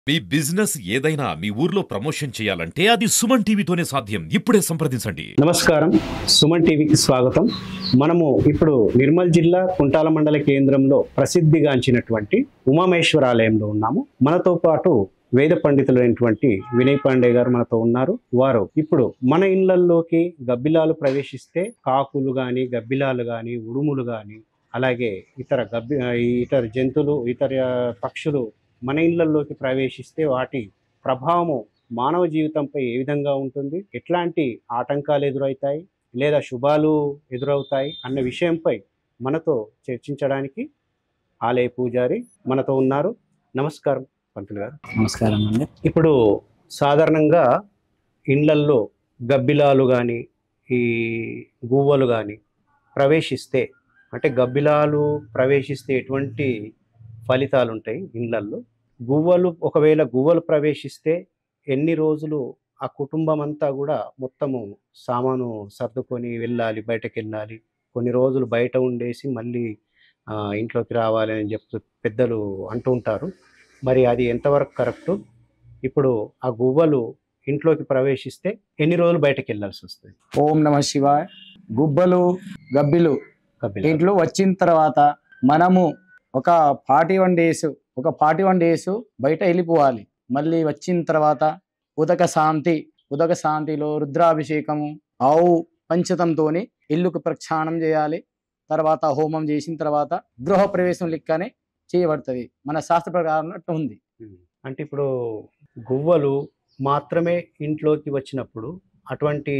మీ business ఏదైనా మీ ఊర్లో promotion చేయాలంటే అది సుమన్ టీవీతోనే సాధ్యం ఇప్పుడే సంప్రదించండి నమస్కారం సుమన్ టీవీకి స్వాగతం మనము ఇప్పుడు నిర్మల్ జిల్లా కుంటాల మండల కేంద్రంలో ప్రసిద్ధిగాంచినటువంటి ఉమామేశ్వర ఆలయంలో ఉన్నాము మనతో పాటు వేద పండితులైనటువంటి వినయ్ పాండే గారు మనతో ఉన్నారు వారు ఇప్పుడు మన ఇళ్లల్లోకి గబ్బిలాలు ప్రవేశిస్తే కాకులు గాని గబ్బిలాలు గాని ఉడుములు గాని అలాగే ఇతర గబ్బి ఇతర జంతువులు ఇతర పక్షులు మన ఇళ్లల్లోకి ప్రవేశిస్తే వాటి ప్రభావము మానవ జీవితంపై ఏ విధంగా ఉంటుంది ఎట్లాంటి ఆటంకాలు ఎదురవుతాయి లేదా శుభాలు ఎదురవుతాయి అన్న విషయంపై మనతో చర్చించడానికి ఆలయ పూజారి మనతో ఉన్నారు నమస్కారం పంతులు గారు నమస్కారం అండి ఇప్పుడు సాధారణంగా ఇండ్లల్లో గబ్బిలాలు కానీ ఈ గువ్వలు కానీ ప్రవేశిస్తే అంటే గబ్బిలాలు ప్రవేశిస్తే ఎటువంటి ఫలితాలు ఉంటాయి ఇండ్లల్లో గువ్వలు ఒకవేళ గువ్వలు ప్రవేశిస్తే ఎన్ని రోజులు ఆ కుటుంబం అంతా కూడా మొత్తము సామాను సర్దుకొని వెళ్ళాలి బయటకు వెళ్ళాలి కొన్ని రోజులు బయట ఉండేసి మళ్ళీ ఆ, ఇంట్లోకి రావాలి అని చెప్తూ పెద్దలు అంటూ ఉంటారు మరి అది ఎంతవరకు కరెక్ట్ ఇప్పుడు ఆ గువ్వలు ఇంట్లోకి ప్రవేశిస్తే ఎన్ని రోజులు బయటకు వెళ్ళాల్సి వస్తుంది ఓం నమ శివాయ గుబ్బలు గబ్బిలు గబ్బిలాలు. ఇంట్లో వచ్చిన తర్వాత మనము ఒక ఫార్టీ వన్ డేస్ ఒక ఫార్టీ వన్ డేస్ బయట వెళ్ళిపోవాలి మళ్ళీ వచ్చిన తర్వాత ఉదక శాంతి ఉదక శాంతిలో రుద్రాభిషేకము ఆవు పంచతంతోని ఇల్లుకు ప్రక్షాళనం చేయాలి తర్వాత హోమం చేసిన తర్వాత గృహ ప్రవేశం లెక్కనే చేయబడుతుంది మన శాస్త్ర ప్రకారం అట్లా ఉంది ఉమ్. అంటే ఇప్పుడు గువ్వలు మాత్రమే ఇంట్లోకి వచ్చినప్పుడు అటువంటి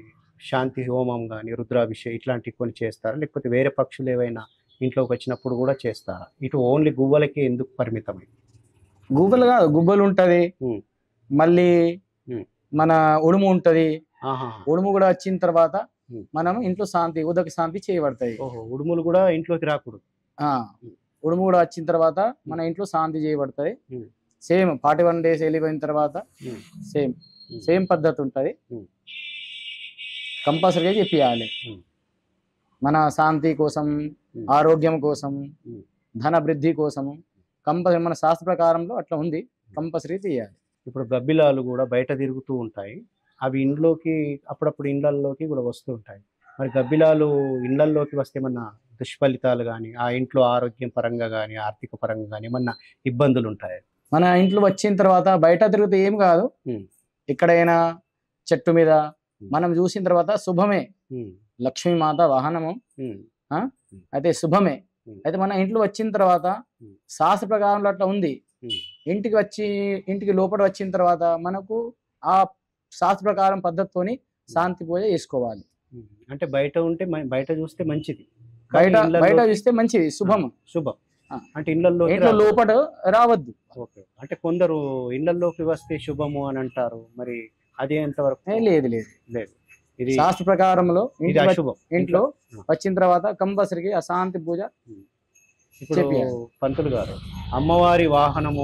శాంతి హోమం కానీ రుద్రాభిషేకం ఇట్లాంటివి కొన్ని చేస్తారా లేకపోతే వేరే పక్షులు ఏవైనా ఇంట్లోకి వచ్చినప్పుడు కూడా చేస్తారా ఇటు ఓన్లీ గువ్వలకి ఎందుకు పరిమితమై గుబ్బలు కాదు గుబ్బలు ఉంటది ఉమ్. మళ్ళీ ఉమ్. మన ఉడుము ఉంటది ఆహా ఉడుము కూడా వచ్చిన తర్వాత ఉమ్. మనం ఇంట్లో శాంతి ఉదక శాంతి చేయబడతాయి ఓహో ఉడుములు కూడా ఇంట్లోకి రాకూడదు ఆ ఉడుము కూడా వచ్చిన తర్వాత మన ఇంట్లో శాంతి చేయబడుతుంది ఉమ్. సేమ్ ఫార్టీ వన్ డేస్ వెళ్ళిపోయిన తర్వాత ఉమ్. సేమ్ ఉమ్. సేమ్ పద్ధతి ఉంటుంది ఉమ్. కంపల్సరీగా చెప్పియాలి ఉమ్. మన శాంతి కోసం ఉమ్. ఆరోగ్యం కోసం ఉమ్. ధన వృద్ధి కోసం కంపల్సరీ మన శాస్త్ర ప్రకారంలో అట్లా ఉంది కంపల్సరీ చేయాలి ఇప్పుడు గబ్బిలాలు కూడా బయట తిరుగుతూ ఉంటాయి అవి ఇంట్లోకి అప్పుడప్పుడు ఇండ్లల్లోకి కూడా వస్తూ ఉంటాయి మరి గబ్బిలాలు ఇండ్లల్లోకి వస్తే ఏమన్నా దుష్ఫలితాలు కానీ ఆ ఇంట్లో ఆరోగ్యం పరంగా కానీ ఆర్థిక పరంగా కానీ ఏమన్నా ఇబ్బందులు ఉంటాయి మన ఇంట్లో వచ్చిన తర్వాత బయట తిరిగితే ఏం కాదు ఉమ్. ఎక్కడైనా చెట్టు మీద మనం చూసిన తర్వాత శుభమే ఉమ్, లక్ష్మీమాత వాహనము ఉమ్, అయితే శుభమే ఉమ్. అయితే మన ఇంట్లో వచ్చిన తర్వాత ఉమ్. శాస్త్ర ప్రకారంలో అట్లా ఉంది ఉమ్. ఇంటికి వచ్చి ఇంటికి లోపల వచ్చిన తర్వాత మనకు ఆ శాస్త్ర ప్రకారం పద్ధతితోని శాంతి పూజ చేసుకోవాలి ఉమ్. అంటే బయట ఉంటే మ- బయట చూస్తే మంచిది కానీ బయట ఇళ్ళల్లో- బయట చూస్తే మంచిది శుభం శుభం ఆ. అంటే ఇళ్లలో ఇంట్లో లోపల రావద్దు ఓకే అంటే కొందరు ఇళ్లలోకి వస్తే శుభము అని అంటారు మరి అది ఎంతవరకు ఏ, లేదు లేదు లేదు ఇది శాస్త్ర ప్రకారంలో ఇది ఇంటికి వచ్చి- అశుభం ఇంట్లో ఆ. వచ్చిన తర్వాత కంపల్సరీగా ఆ శాంతి పూజ ఇప్పుడు చెప్పియాలి. పంతులు గారు అమ్మవారి వాహనము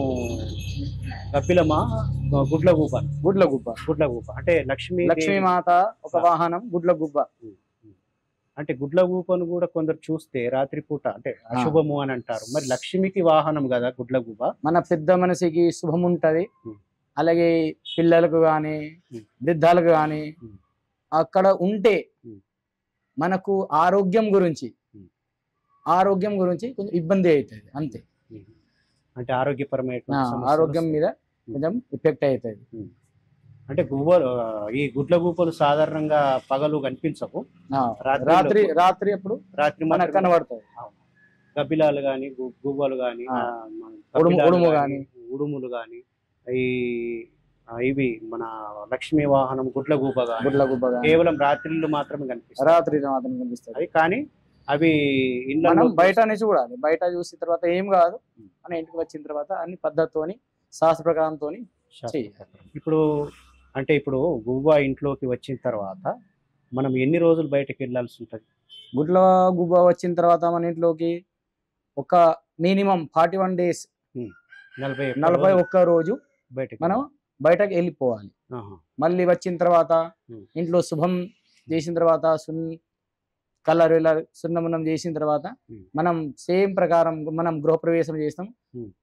కపిలమా గుడ్ల గూప గుడ్ల గుబ్బ గుడ్ల గూప అంటే లక్ష్మీ లక్ష్మీమాత ఒక వాహనం గుడ్ల గుబ్బ అంటే గుడ్ల గూపను కూడా కొందరు చూస్తే రాత్రిపూట అంటే అశుభము అని అంటారు మరి లక్ష్మికి వాహనం కదా గుడ్ల గూప మన పెద్ద మనిషికి శుభం ఉంటది ఉమ్. అలాగే పిల్లలకు కానీ ఉమ్. వృద్ధాలకు కానీ ఉమ్. అక్కడ ఉంటే ఉమ్. మనకు ఆరోగ్యం గురించి ఉమ్. ఆరోగ్యం గురించి కొంచెం ఇబ్బంది అవుతుంది అంతే అంటే ఆరోగ్యపరమైన ఆ, ఆరోగ్యం మీద కొంచెం ఎఫెక్ట్ అవుతుంది అంటే గువ్వలు ఆ, ఈ గుడ్ల గూపలు సాధారణంగా పగలు కనిపించవు ఆ, రాత్రిలో- రాత్రి రాత్రి అప్పుడు రాత్రి మనకు మాత్రమే కనబడుతుంది గబ్బిలాలు కానీ గువ్వలు కానీ ఆ. ఉడుము- ఉడుము గాని. ఉడుములు కానీ ఈ ఆ, ఇవి మన లక్ష్మీ వాహనం గుడ్ల గూప కానీ గుడ్ల గుబ్బ గాని. కేవలం రాత్రిళ్ళు మాత్రమే కనిపిస్తాయి రాత్రి మాత్రం కనిపిస్తుంది అది కానీ అవి మనం ఇంట్లో బయటనే చూడాలి బయట చూసిన తర్వాత ఏం కాదు మన ఇంటికి వచ్చిన తర్వాత అన్ని పద్ధతితోని శాస్త్ర ప్రకారంతో చేయాలి ఇప్పుడు అంటే ఇప్పుడు గువ్వ ఇంట్లోకి వచ్చిన తర్వాత మనం ఎన్ని రోజులు బయటకు వెళ్ళాల్సి ఉంటుంది గుడ్ల గుబ్బ వచ్చిన తర్వాత మన ఇంట్లోకి ఒక మినిమం ఫార్టీ వన్ డేస్ నలభై ఒక్క నలభై రోజులు ఒక్క రోజు బయటకు మనం బయటకు వెళ్ళిపోవాలి ఆహా. మళ్ళీ వచ్చిన తర్వాత ఉమ్. ఇంట్లో శుభం చేసిన తర్వాత సున్ కలర్ ఇలా సున్నమున్నం చేసిన తర్వాత ఉమ్. మనం సేమ్ ప్రకారం మనం గృహప్రవేశం చేస్తాం ఉమ్.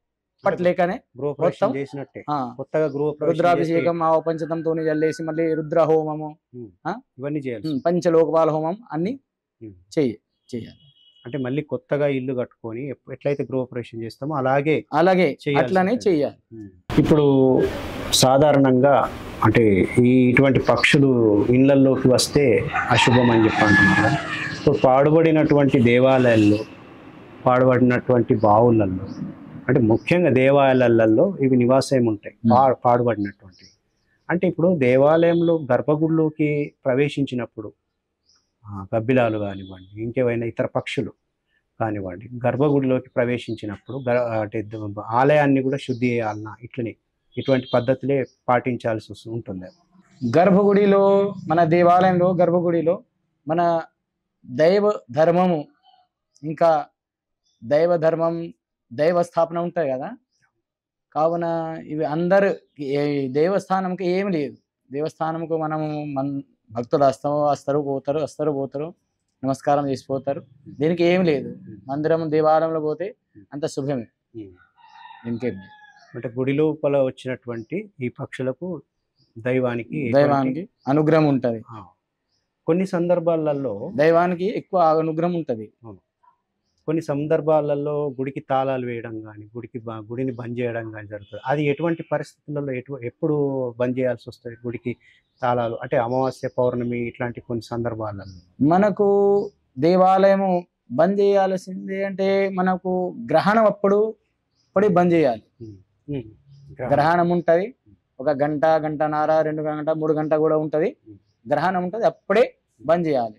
అప్పటి లేకనే గృహప్రవేశం మొత్తం- చేసినట్టే ఆ, కొత్తగా గృహప్రవేశం చేస్తే రుద్రాభిషేకం ఆవ పంచతంతో చల్లేసి మళ్ళీ రుద్ర హోమము ఇవన్నీ చేయాలి ఉమ్, పంచలోకపాల హోమం అన్ని ఉమ్. చెయ్యి చెయ్యాలి అంటే మళ్ళీ కొత్తగా ఇల్లు కట్టుకొని ఎప్- ఎట్లయితే గృహప్రవేశం చేస్తామో అలాగే అలాగే చెయ్యాల్సి అట్లనే ఉంటుంది. చెయ్యాలి ఇప్పుడు సాధారణంగా అంటే ఈ ఇటువంటి పక్షులు ఇళ్లలోకి వస్తే అశుభం అని చెప్పి అంటున్నారు ఇప్పుడు పాడుబడినటువంటి దేవాలయాల్లో పాడుబడినటువంటి బావులలో అంటే ముఖ్యంగా దేవాలయాలలో ఇవి నివాసం ఉంటాయి Hmm. పా పాడుబడినటువంటి అంటే ఇప్పుడు దేవాలయంలో గర్భగుడిలోకి ప్రవేశించినప్పుడు ఆ, గబ్బిలాలు కానివ్వండి ఇంకేవైనా ఇతర పక్షులు కానివ్వండి గర్భగుడిలోకి ప్రవేశించినప్పుడు గర్- అంటే ద- ఆలయాన్ని కూడా శుద్ధి చేయాలన్నా ఇట్లనే ఇటువంటి పద్ధతులే పాటించాల్సి వస్తు- ఉంటుంది గర్భగుడిలో మన దేవాలయంలో గర్భగుడిలో మన దైవ ధర్మము ఇంకా దైవ ధర్మం దైవ స్థాపన ఉంటాయి కదా కావున ఇవి అందరు ఏ- దేవస్థానంకి ఏమి లేదు దేవస్థానంకు మనము మన భక్తులు వస్తాము వస్తారు పోతారు వస్తారు పోతారు నమస్కారం చేసిపోతారు దీనికి ఏమి లేదు మందిరం దేవాలయంలో పోతే అంత శుభమే ఇంకేం లేదు అంటే గుడి లోపల వచ్చినటువంటి ఈ పక్షులకు దైవానికి దైవానికి అనుగ్రహం ఉంటది ఆ, కొన్ని సందర్భాలలో దైవానికి ఎక్కువ అనుగ్రహం ఉంటది కొన్ని సందర్భాలలో గుడికి తాళాలు వేయడం కానీ గుడికి బ- గుడిని బంద్ చేయడం కానీ జరుగుతుంది అది ఎటువంటి పరిస్థితులలో ఎటు ఎప్పుడు బంద్ చేయాల్సి వస్తుంది గుడికి తాళాలు అంటే అమావాస్య పౌర్ణమి ఇట్లాంటి కొన్ని సందర్భాలలో మనకు దేవాలయము బంద్ చేయాల్సింది అంటే మనకు గ్రహణం అప్పుడు అప్పుడే బంద్ చేయాలి ఉమ్. గ్రహణం ఉంటది ఒక గంట గంటన్నర రెండు గంట మూడు గంట కూడా ఉంటది గ్రహణం ఉంటది అప్పుడే బంద్ చేయాలి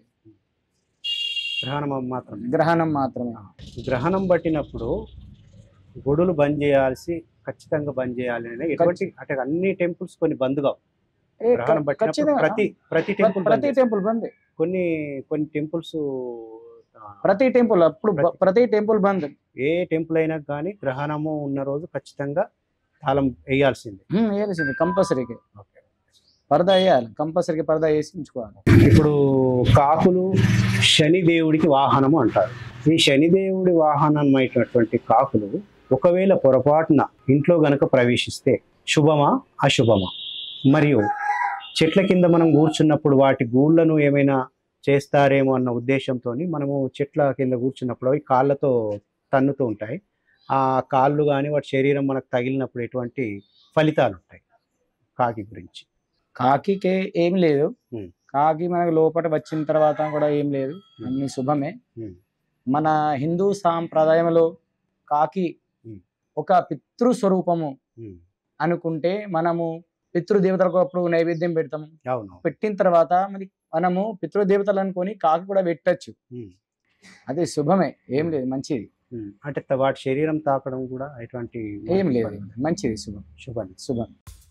గ్రహణం మాత్రం గ్రహణం మాత్రమే గ్రహణం పట్టినప్పుడు గుడులు బంద్ చేయాల్సి ఖచ్చితంగా బంద్ చేయాలి అని ఎటువంటి అంటే అన్ని టెంపుల్స్ కొన్ని బంద్గా ఏ, గ్రహణం ఖ- పట్టినప్పుడు ఖచ్చితంగా. ప్రతి ప్రతి ప్ర- టెంపుల్ ప్రతి టెంపుల్ బంద్ కొన్ని కొన్ని టెంపుల్స్ ప్రతి టెంపుల్ అప్పుడు బ- ప్రతి- ప్రతి టెంపుల్ బంద్ ఏ టెంపుల్ అయినా కానీ గ్రహణము ఉన్న రోజు ఖచ్చితంగా తాళం వేయాల్సిందే ఉమ్, వేయాల్సింది కంపల్సరీకి పరదా వేయాలి కంపల్సరీకి పరదా వేసి ఉంచుకోవాలి ఇప్పుడు కాకులు శనిదేవుడికి వాహనము అంటారు ఈ శనిదేవుడి వాహనం అయినటువంటి కాకులు ఒకవేళ పొరపాటున ఇంట్లో గనక ప్రవేశిస్తే శుభమా అశుభమా మరియు చెట్ల కింద మనం కూర్చున్నప్పుడు వాటి గూళ్ళను ఏమైనా చేస్తారేమో అన్న ఉద్దేశంతో మనము చెట్ల కింద కూర్చున్నప్పుడు అవి కాళ్ళతో తన్నుతూ ఉంటాయి ఆ కాళ్ళు కానీ వాటి శరీరం మనకు తగిలినప్పుడు ఎటువంటి ఫలితాలు ఉంటాయి కాకి గురించి కాకికే ఏం లేదు ఉమ్. కాకి మనకు లోపల వచ్చిన తర్వాత కూడా ఏం లేదు ఉమ్. అన్ని శుభమే ఉమ్. మన హిందూ సాంప్రదాయంలో కాకి ఉమ్. ఒక పితృ స్వరూపము ఉమ్. అనుకుంటే మనము పితృదేవతలకు అప్పుడు నైవేద్యం పెడతాము అవును పెట్టిన తర్వాత మరి మనము పితృదేవతలు అనుకొని కాకి కూడా పెట్టచ్చు ఉమ్. అది శుభమే ఏం లేదు మంచిది ఉమ్. అంటే త- వాటి శరీరం తాకడం కూడా ఎటువంటి ఏం లేదు మంచిది శుభం శుభం శుభం